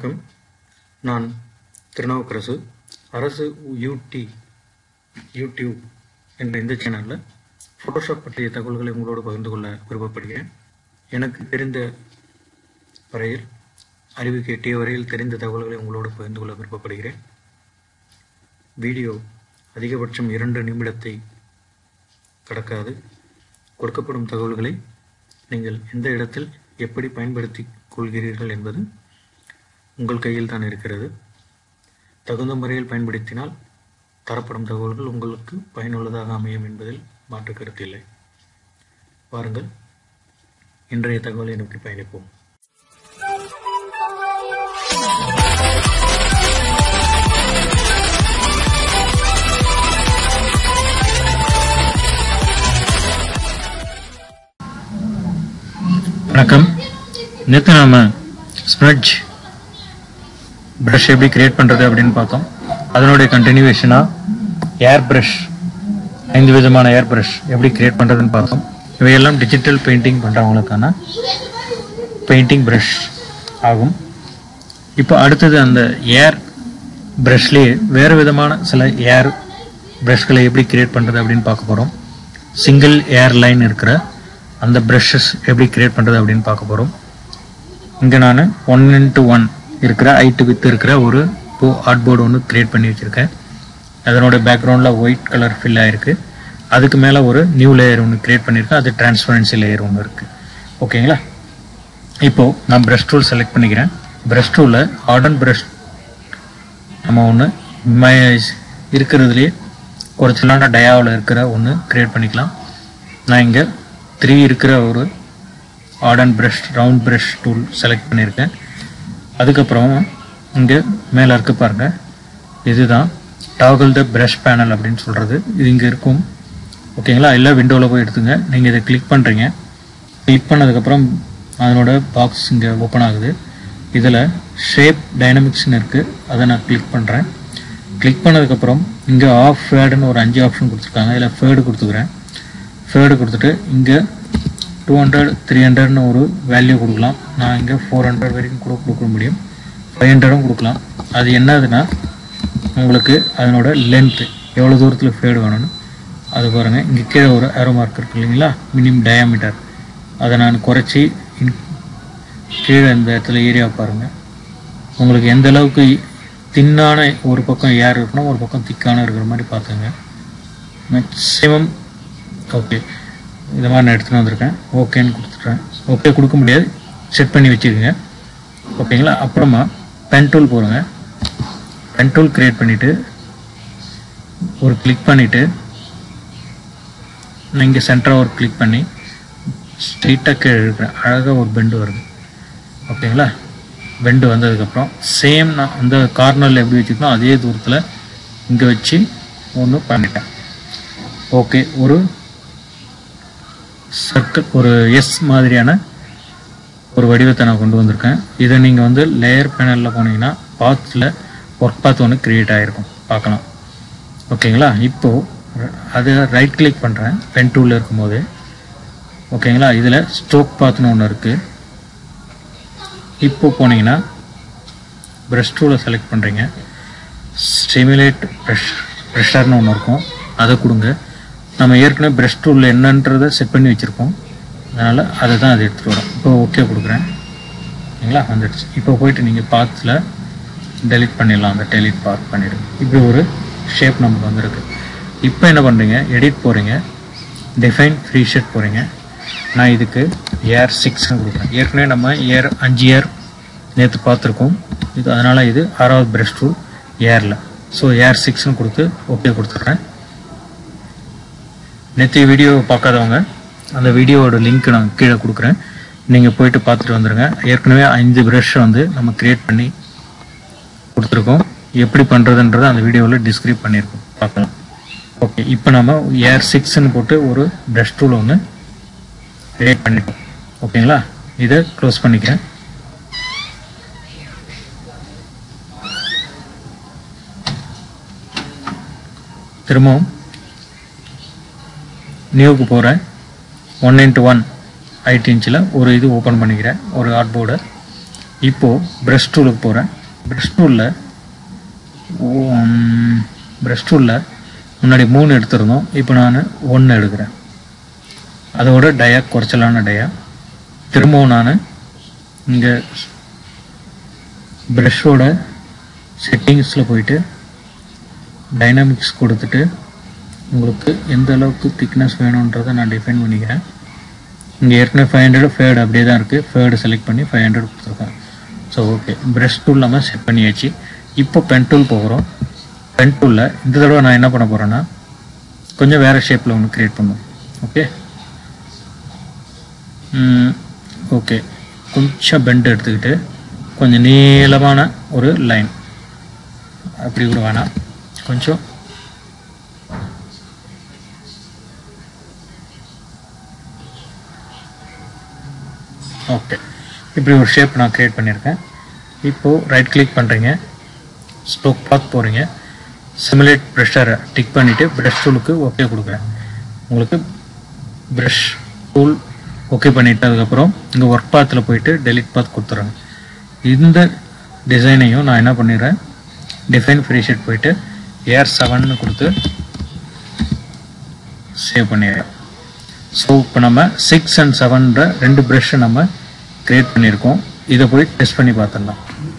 வணக்கம் நான் திருநாவுக்கரசு அரசு யூடி யூடியூப் என்ற இந்த சேனலில் ஃபோட்டோஷாப் பற்றிய தகவல்களை உங்களோடு பகிர்ந்து கொள்ள விருப்பப்படுகிறேன் எனக்கு தெரிந்த வரையில் அறிவு எட்டிய வரையில் தெரிந்த தகவல்களை உங்களோடு பகிர்ந்து கொள்ள விருப்பப்படுகிறேன் வீடியோ அதிகபட்சம் இரண்டு நிமிடத்தை கடக்காது கொடுக்கப்படும் தகவல்களை நீங்கள் எந்த இடத்தில் எப்படி பயன்படுத்தி கொள்கிறீர்கள் என்பது உங்கள் கையில் தான் இருக்கிறது தகுந்த முறையில் பயன்படுத்தினால் தரப்படும் தகவல்கள் உங்களுக்கு பயனுள்ளதாக அமையும் என்பதில் மாற்று கருத்தில்லை வாருங்கள் இன்றைய தகவலை நோக்கி பயணிப்போம் வணக்கம் நேற்று நாம ஸ்ப்ரெட்ஜ் ப்ரஷ் எப்படி கிரியேட் பண்ணுறது அப்படின்னு பார்த்தோம் அதனுடைய கண்டினியூவேஷனாக ஏர் ப்ரஷ் ஐந்து விதமான ஏர் ப்ரஷ் எப்படி கிரியேட் பண்ணுறதுன்னு பார்த்தோம் இவையெல்லாம் டிஜிட்டல் பெயிண்டிங் பண்ணுறவங்களுக்கான பெயிண்டிங் ப்ரஷ் ஆகும் இப்போ அடுத்தது அந்த ஏர் ப்ரஷ்லேயே வேறு விதமான சில ஏர் ப்ரஷ்களை எப்படி கிரியேட் பண்ணுறது அப்படின்னு பார்க்க போகிறோம் சிங்கிள் ஏர் லைன் இருக்கிற அந்த ப்ரஷஸ் எப்படி கிரியேட் பண்ணுறது அப்படின்னு பார்க்க போகிறோம் இங்கே நான் ஒன் இன்ட்டு ஒன் இருக்கிற ஹைட்டு வித் இருக்கிற ஒரு போ ஆர்ட்போர்டு ஒன்று கிரியேட் பண்ணி வச்சுருக்கேன் அதனோட பேக்ரவுண்டில் ஒயிட் கலர் ஃபில் ஆகிருக்கு அதுக்கு மேலே ஒரு நியூ லேயர் ஒன்று கிரியேட் பண்ணியிருக்கேன் அது டிரான்ஸ்பரன்சி லேயர் ஒன்று இருக்குது ஓகேங்களா இப்போது நான் ப்ரஷ் டூல் செலக்ட் பண்ணிக்கிறேன் ப்ரஷ் டூலில் ஆர்டன் ப்ரஷ் நம்ம ஒன்று இருக்கிறதுலே குறைச்சலான டயாவில் இருக்கிற ஒன்று க்ரியேட் பண்ணிக்கலாம் நான் இங்கே த்ரீ இருக்கிற ஒரு ஆர்டன் brush round brush tool select பண்ணியிருக்கேன் அதுக்கப்புறம் இங்கே மேலே இருக்கு பாருங்கள் இதுதான் டாகல் த ப்ரஷ் பேனல் அப்படின்னு சொல்கிறது இது இங்கே இருக்கும் ஓகேங்களா எல்லா விண்டோவில் போய் எடுத்துங்க நீங்கள் இதை கிளிக் பண்ணுறீங்க கிளிக் பண்ணதுக்கப்புறம் அதனோட பாக்ஸ் இங்கே ஓப்பன் ஆகுது இதில் ஷேப் டைனமிக்ஸ்னு இருக்குது அதை நான் கிளிக் பண்ணுறேன் கிளிக் பண்ணதுக்கப்புறம் இங்கே ஆஃப் ஃபேடுன்னு ஒரு அஞ்சு ஆப்ஷன் கொடுத்துருக்காங்க இதில் ஃபேடு கொடுத்துக்கிறேன் ஃபேடு கொடுத்துட்டு இங்கே டூ ஹண்ட்ரட் த்ரீ ஹண்ட்ரட்னு ஒரு வேல்யூ கொடுக்கலாம் நான் இங்கே ஃபோர் ஹண்ட்ரட் வரைக்கும் கூட கொடுக்க முடியும் ஃபைவ் ஹண்ட்ரடும் கொடுக்கலாம் அது என்னதுன்னா உங்களுக்கு அதனோட லென்த்து எவ்வளோ தூரத்தில் ஃபேடு வேணும்னு அது பாருங்கள் இங்கே கீழே ஒரு ஏரோ மார்க் இருக்கு இல்லைங்களா மினிமம் டயாமீட்டர் அதை நான் குறைச்சி கீழே இந்த இடத்துல ஏரியா பாருங்கள் உங்களுக்கு எந்த அளவுக்கு தின்னான ஒரு பக்கம் ஏர் இருக்கணும் ஒரு பக்கம் திக்கான இருக்கிற மாதிரி பார்த்துங்க மேக்ஸிமம் ஓகே இது மாதிரி நான் எடுத்துகிட்டு வந்திருக்கேன் ஓகேன்னு கொடுத்துட்றேன் ஓகே கொடுக்க முடியாது செட் பண்ணி வச்சுக்கோங்க ஓகேங்களா அப்புறமா பென் டூல் போடுங்க பென் டூல் க்ரியேட் பண்ணிவிட்டு ஒரு கிளிக் பண்ணிவிட்டு நான் இங்கே சென்டராக ஒரு கிளிக் பண்ணி ஸ்ட்ரெயிட்டாக கீழே இருக்கிறேன் அழகாக ஒரு பெண்டு வருது ஓகேங்களா பெண்டு வந்ததுக்கப்புறம் சேம் நான் அந்த கார்னரில் எப்படி வச்சுக்கணும் அதே தூரத்தில் இங்கே வச்சு ஒன்று பண்ணிட்டேன் ஓகே ஒரு சர்க்கிள் ஒரு எஸ் மாதிரியான ஒரு வடிவத்தை நான் கொண்டு வந்திருக்கேன் இதை நீங்கள் வந்து லேயர் பேனலில் போனீங்கன்னா பாத்தில் ஒர்க் பாத் ஒன்று க்ரியேட் ஆகிருக்கும் பார்க்கலாம் ஓகேங்களா இப்போது அதை ரைட் கிளிக் பண்ணுறேன் பென் டூலில் இருக்கும்போது ஓகேங்களா இதில் ஸ்ட்ரோக் பாத்னு ஒன்று இருக்குது இப்போ போனீங்கன்னா ப்ரஷ் டூலை செலக்ட் பண்ணுறீங்க ஸ்டிமுலேட் ப்ரெஷ் ப்ரெஷர்னு ஒன்று இருக்கும் அதை கொடுங்க நம்ம ஏற்கனவே ப்ரஷ் டூலில் என்னன்றதை செட் பண்ணி வச்சுருக்கோம் அதனால் அதை தான் அதை எடுத்துகிட்டு வரோம் இப்போ ஓகே கொடுக்குறேன் ஓகேங்களா வந்துடுச்சு இப்போ போயிட்டு நீங்கள் பாத்தில் டெலிட் பண்ணிடலாம் அந்த டெலிட் பார்க் பண்ணிவிடுங்க இப்படி ஒரு ஷேப் நமக்கு வந்திருக்கு இப்போ என்ன பண்ணுறீங்க எடிட் போகிறீங்க டிஃபைன் ஃப்ரீ ஷெட் போகிறீங்க நான் இதுக்கு ஏர் சிக்ஸ்னு கொடுக்குறேன் ஏற்கனவே நம்ம ஏர் அஞ்சு ஏர் நேற்று பார்த்துருக்கோம் இது அதனால் இது ஆறாவது ப்ரஷ் டூல் ஏரில் ஸோ ஏர் சிக்ஸ்னு கொடுத்து ஓகே கொடுத்துட்றேன் நேற்று வீடியோ பார்க்காதவங்க அந்த வீடியோவோட லிங்க் நான் கீழே கொடுக்குறேன் நீங்கள் போயிட்டு பார்த்துட்டு வந்துடுங்க ஏற்கனவே ஐந்து ப்ரஷ் வந்து நம்ம க்ரியேட் பண்ணி கொடுத்துருக்கோம் எப்படி பண்ணுறதுன்றதை அந்த வீடியோவில் டிஸ்கிரைப் பண்ணியிருக்கோம் பார்க்கலாம் ஓகே இப்போ நம்ம ஏர் சிக்ஸ்ன்னு போட்டு ஒரு ப்ரஷ் டூல் ஒன்று கிரியேட் பண்ணிட்டோம் ஓகேங்களா இதை க்ளோஸ் பண்ணிக்கிறேன் திரும்பவும் நியூவுக்கு போகிறேன் ஒன் இன்ட்டு ஒன் ஹைட் இன்ச்சில் ஒரு இது ஓப்பன் பண்ணிக்கிறேன் ஒரு ஆர்ட் போர்டை இப்போது ப்ரெஷ் டூலுக்கு போகிறேன் ப்ரெஷ் டூலில் ப்ரெஷ் டூலில் முன்னாடி மூணு எடுத்திருந்தோம் இப்போ நான் ஒன்று எடுக்கிறேன் அதோட டயா குறைச்சலான டயா திரும்பவும் நான் இங்கே ப்ரஷோட செட்டிங்ஸில் போயிட்டு டைனாமிக்ஸ் கொடுத்துட்டு உங்களுக்கு எந்த அளவுக்கு திக்னஸ் வேணுன்றதை நான் டிஃபைன் பண்ணிக்கிறேன் இங்கே ஏற்கனவே ஃபைவ் ஹண்ட்ரட் ஃபேடு அப்படியே தான் இருக்குது ஃபேடு செலக்ட் பண்ணி ஃபைவ் ஹண்ட்ரட் கொடுத்துருக்கேன் ஸோ ஓகே ப்ரஷ் டூல் நம்ம செட் பண்ணியாச்சு இப்போ பென் டூல் போகிறோம் பென் டூலில் இந்த தடவை நான் என்ன பண்ண போகிறேன்னா கொஞ்சம் வேறு ஷேப்பில் ஒன்று க்ரியேட் பண்ணும் ஓகே ஓகே கொஞ்சம் பெண்ட் எடுத்துக்கிட்டு கொஞ்சம் நீளமான ஒரு லைன் அப்படி கூட வேணாம் கொஞ்சம் ஓகே இப்படி ஒரு ஷேப் நான் க்ரியேட் பண்ணியிருக்கேன் இப்போது ரைட் கிளிக் பண்ணுறீங்க ஸ்ட்ரோக் பாத் போகிறீங்க சிமுலேட் ப்ரெஷரை டிக் பண்ணிவிட்டு ப்ரஷ் டூலுக்கு ஓகே கொடுக்குறேன் உங்களுக்கு ப்ரஷ் டூல் ஓகே பண்ணிவிட்டு அதுக்கப்புறம் இங்கே ஒர்க் பாத்தில் போயிட்டு டெலிட் பாத் கொடுத்துட்றேங்க இந்த டிசைனையும் நான் என்ன பண்ணிடுறேன் டிஃபைன் ஃப்ரீ ஷீட் போயிட்டு ஏர் செவன்னு கொடுத்து சேவ் பண்ணிடுறேன் ஸோ இப்போ நம்ம சிக்ஸ் அண்ட் செவன்ற ரெண்டு ப்ரஷ்ஷை நம்ம க்ரியேட் பண்ணியிருக்கோம் இதை போய் டெஸ்ட் பண்ணி பார்த்துடலாம்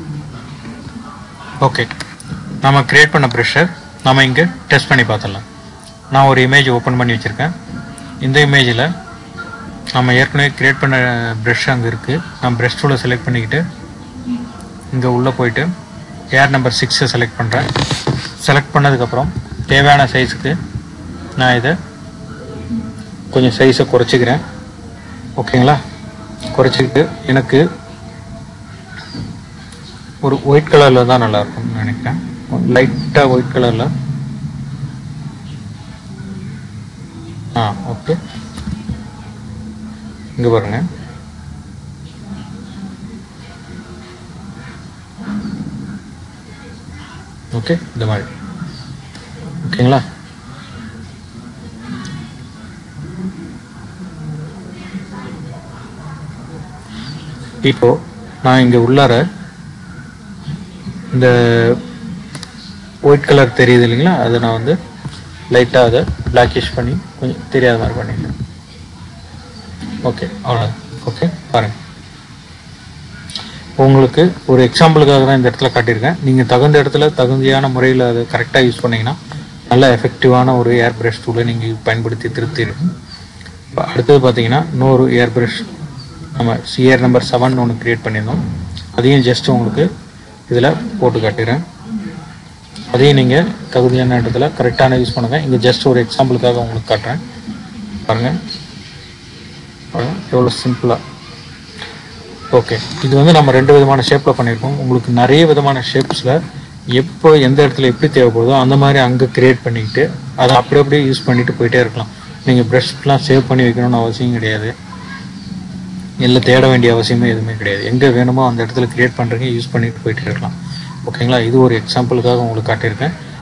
ஓகே நம்ம க்ரியேட் பண்ண ப்ரெஷ்ஷை நம்ம இங்கே டெஸ்ட் பண்ணி பார்த்துடலாம் நான் ஒரு இமேஜ் ஓப்பன் பண்ணி வச்சுருக்கேன் இந்த இமேஜில் நம்ம ஏற்கனவே க்ரியேட் பண்ண ப்ரஷ் அங்கே இருக்குது நான் ப்ரஷ் டூலை செலக்ட் பண்ணிக்கிட்டு இங்கே உள்ளே போயிட்டு ஏர் நம்பர் சிக்ஸை செலக்ட் பண்ணுறேன் செலக்ட் பண்ணதுக்கப்புறம் தேவையான சைஸுக்கு நான் இதை கொஞ்சம் சைஸை குறைச்சிக்கிறேன் ஓகேங்களா குறைச்சிக்கிட்டு எனக்கு ஒரு ஒயிட் கலரில் தான் நல்லா இருக்கும்னு நினைக்கிறேன் லைட்டாக ஒயிட் கலரில் ஆ ஓகே இங்கே பாருங்க ஓகே இந்த மாதிரி ஓகேங்களா இப்போ நான் இங்கே உள்ளார இந்த ஒயிட் கலர் தெரியுது இல்லைங்களா அதை நான் வந்து லைட்டாக அதை பிளாக்கிஷ் பண்ணி கொஞ்சம் தெரியாத மாதிரி பண்ணிட்டேன் ஓகே அவ்வளோ ஓகே பாருங்கள் உங்களுக்கு ஒரு எக்ஸாம்பிளுக்காக தான் இந்த இடத்துல காட்டியிருக்கேன் நீங்கள் தகுந்த இடத்துல தகுதியான முறையில் அதை கரெக்டாக யூஸ் பண்ணீங்கன்னா நல்ல எஃபெக்டிவான ஒரு ஏர் பிரஷ் டூலை நீங்கள் பயன்படுத்தி திருப்தி இருக்கும் இப்போ அடுத்தது பார்த்தீங்கன்னா இன்னொரு ஏர் பிரஷ் நம்ம சிஆர் நம்பர் செவன் ஒன்று க்ரியேட் பண்ணியிருந்தோம் அதையும் ஜஸ்ட் உங்களுக்கு இதில் போட்டு காட்டுறேன் அதையும் நீங்கள் தகுதியான இடத்துல கரெக்டான யூஸ் பண்ணுங்கள் இங்கே ஜஸ்ட் ஒரு எக்ஸாம்பிளுக்காக உங்களுக்கு காட்டுறேன் பாருங்கள் பாருங்கள் எவ்வளோ சிம்பிளாக ஓகே இது வந்து நம்ம ரெண்டு விதமான ஷேப்பில் பண்ணியிருக்கோம் உங்களுக்கு நிறைய விதமான ஷேப்ஸில் எப்போ எந்த இடத்துல எப்படி தேவைப்படுதோ அந்த மாதிரி அங்கே க்ரியேட் பண்ணிக்கிட்டு அதை அப்படி அப்படியே யூஸ் பண்ணிட்டு போயிட்டே இருக்கலாம் நீங்கள் ப்ரஷ்லாம் சேவ் பண்ணி வைக்கணும்னு அவசியம் கிடையாது இல்லை தேட வேண்டிய அவசியமே எதுவுமே கிடையாது எங்கே வேணுமோ அந்த இடத்துல க்ரியேட் பண்ணுறீங்க யூஸ் பண்ணிட்டு போயிட்டு இருக்கலாம் ஓகேங்களா இது ஒரு எக்ஸாம்பிளுக்காக உங்களுக்கு காட்டியிருக்கேன்